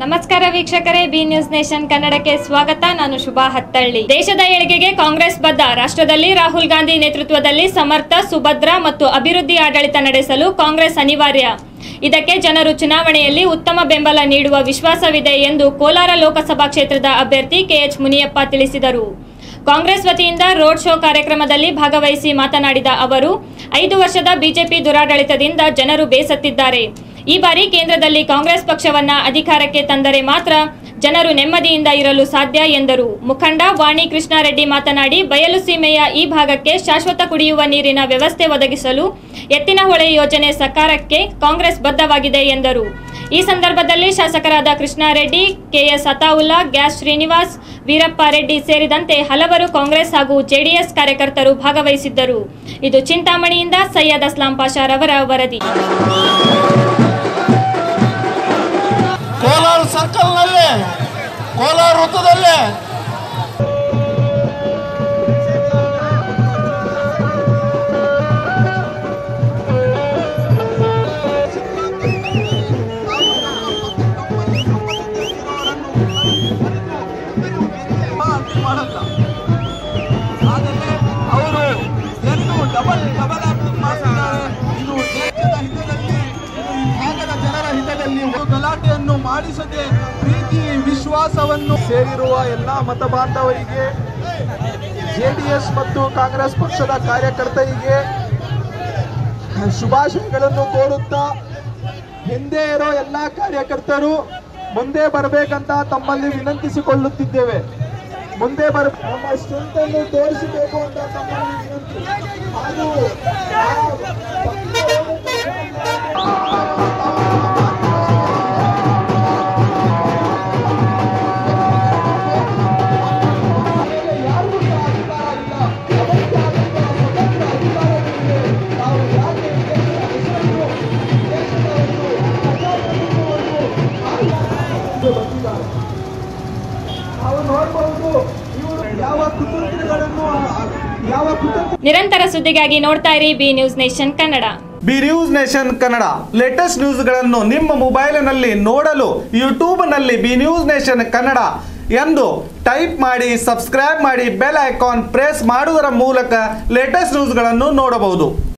ನಮಸ್ಕಾರ ವೀಕ್ಷಕರೇ B news nation ಕನ್ನಡಕ್ಕೆ ಸ್ವಾಗತ ನಾನು ಶುಭಾ ಹತ್ತಳ್ಳಿ ದೇಶದ ಏಳಿಗೆಗೆ ಕಾಂಗ್ರೆಸ್ ಬದ್ಧ ರಾಷ್ಟ್ರದಲ್ಲಿ ರಾಹುಲ್ ಗಾಂಧಿ ನೇತೃತ್ವದಲ್ಲಿ ಸಮರ್ಥ ಸುಭದ್ರ ಮತ್ತು ಅಭಿವೃದ್ಧಿ ಆಡಳಿತ ನಡೆಸಲು ಕಾಂಗ್ರೆಸ್ ಅನಿವಾರ್ಯ ಇದಕ್ಕೆ ಜನರು ಚುನಾವಣೆಯಲ್ಲಿ ಉತ್ತಮ ಬೆಂಬಲ ನೀಡುವ ವಿಶ್ವಾಸವಿದೆ ಎಂದು ಕೋಲಾರ ಲೋಕಸಭಾ ಕ್ಷೇತ್ರದ ಅಭ್ಯರ್ಥಿ ಕೆಎಚ್ ಮುನಿಯಪ್ಪ ತಿಳಿಸಿದರು ಕಾಂಗ್ರೆಸ್ ವತಿಯಿಂದ ರೋಡ್ ಶೋ ಕಾರ್ಯಕ್ರಮದಲ್ಲಿ ಭಾಗವಹಿಸಿ ಮಾತನಾಡಿದ ಅವರು ಐದು ವರ್ಷದ ಬಿಜೆಪಿ ದುರಾಡಳಿತದಿಂದ ಜನರು ಬೇಸತ್ತಿದ್ದಾರೆ ಈ ಬಾರಿ ಕೇಂದ್ರದಲ್ಲಿ ಕಾಂಗ್ರೆಸ್ ಪಕ್ಷವನ್ನ ಅಧಿಕಾರಕ್ಕೆ ತಂದರೆ ಮಾತ್ರ ಜನರು ನೆಮ್ಮದಿಯಿಂದ ಇರಲು ಸಾಧ್ಯ ಎಂದರು ಮುಖಂಡ ವಾಣಿ ಕೃಷ್ಣಾರೆಡ್ಡಿ ಮಾತನಾಡಿ ಬಯಲು ಸೀಮೆಯ ಈ ಭಾಗಕ್ಕೆ ಶಾಶ್ವತ ಕುಡಿಯುವ ನೀರಿನ ವ್ಯವಸ್ಥೆ ಒದಗಿಸಲು ಎತ್ತಿನಹೊಳೆ ಯೋಜನೆ ಸಕಾರಕ್ಕೆ ಕಾಂಗ್ರೆಸ್ ಬದ್ಧವಾಗಿದೆ ಎಂದರು ಈ ಸಂದರ್ಭದಲ್ಲಿ ಶಾಸಕರಾದ ಕೃಷ್ಣಾರೆಡ್ಡಿ ಕೆಎಸ್ ಅತಾವುಲ್ಲಾ ಗ್ಯಾಸ್ ಶ್ರೀನಿವಾಸ್ ವೀರಪ್ಪ ರೆಡ್ಡಿ ಸೇರಿದಂತೆ ಹಲವರು ಕಾಂಗ್ರೆಸ್ ಹಾಗೂ ಜೆಡಿಎಸ್ ಕಾರ್ಯಕರ್ತರು ಭಾಗವಹಿಸಿದ್ದರು ಇದು ಚಿಂತಾಮಣಿಯಿಂದ ಸೈಯದ್ ಅಸ್ಲಾಂ ಪಾಷಾರವರ ವರದಿ ಕೋಲಾರ ಸರ್ಕಲ್ನಲ್ಲಿ ಕೋಲಾರ ವೃತ್ತದಲ್ಲಿ ಮಾಡಲ್ಲ ಆದರೆ ಅವರು ಎರಡು ಡಬಲ್ ಡಬಲ್ ಆಕ್ಟಿಂಗ್ ಮಾಡ್ತಿದ್ದಾರೆ ಇದು ದೇಶದ ಹಿತದಲ್ಲಿ ಇದು ಈ ಭಾಗದ ಜನರ ಹಿತದಲ್ಲಿ ಒಂದು ಗಲಾಟೆಯನ್ನು ಮಾಡಿಸದೆ ಪ್ರೀತಿ ವಿಶ್ವಾಸವನ್ನು ಸೇರಿರುವ ಎಲ್ಲ ಮತ ಬಾಂಧವರಿಗೆ ಜೆಡಿಎಸ್ ಮತ್ತು ಕಾಂಗ್ರೆಸ್ ಪಕ್ಷದ ಕಾರ್ಯಕರ್ತರಿಗೆ ಶುಭಾಶಯಗಳನ್ನು ಕೋರುತ್ತಾ ಹಿಂದೆ ಇರೋ ಎಲ್ಲ ಕಾರ್ಯಕರ್ತರು ಮುಂದೆ ಬರಬೇಕಂತ ತಮ್ಮಲ್ಲಿ ವಿನಂತಿಸಿಕೊಳ್ಳುತ್ತಿದ್ದೇವೆ ಮುಂದೆ ಬರ ನಮ್ಮ ಸ್ಟ್ರೆಂತ್ ಅನ್ನು ತೋರಿಸಬೇಕು ಅಂತ ತಮ್ಮಲ್ಲಿ ವಿನಂತಿ ಹಾಗೂ ಯಾರಿಗೂ ಸಹ ಅಧಿಕಾರ ಇಲ್ಲ ಅವರಿಗೆ ಆದಂತಹ ಸ್ವತಂತ್ರ ಅಧಿಕಾರವಿದೆ ನಾವು ಯಾಕೆ ದೇಶದ ಹೆಸರನ್ನು ದೇಶದ ಒಂದು ಬಂದಿದ್ದಾರೆ ನಾವು ನೋಡಬಹುದು ಇವರು ಯಾವ ಕುತಂತ್ರಗಳನ್ನು ಯಾವ ಕುತಂತ್ರ ನಿರಂತರ ಸುದ್ದಿಗಾಗಿ ನೋಡ್ತಾ ಇರಿ B news nation Kannada B news nation Kannada latest ನ್ಯೂಸ್ಗಳನ್ನು ನಿಮ್ಮ ಮೊಬೈಲಿನಲ್ಲಿ ನೋಡಲು ಯೂಟ್ಯೂಬ್ನಲ್ಲಿ ಬಿ ನ್ಯೂಸ್ ನೇಷನ್ ಕನ್ನಡ ಎಂದು ಟೈಪ್ ಮಾಡಿ ಸಬ್ಸ್ಕ್ರೈಬ್ ಮಾಡಿ ಬೆಲ್ ಐಕಾನ್ ಪ್ರೆಸ್ ಮಾಡುವುದರ ಮೂಲಕ ಲೇಟೆಸ್ಟ್ ನ್ಯೂಸ್ಗಳನ್ನು ನೋಡಬಹುದು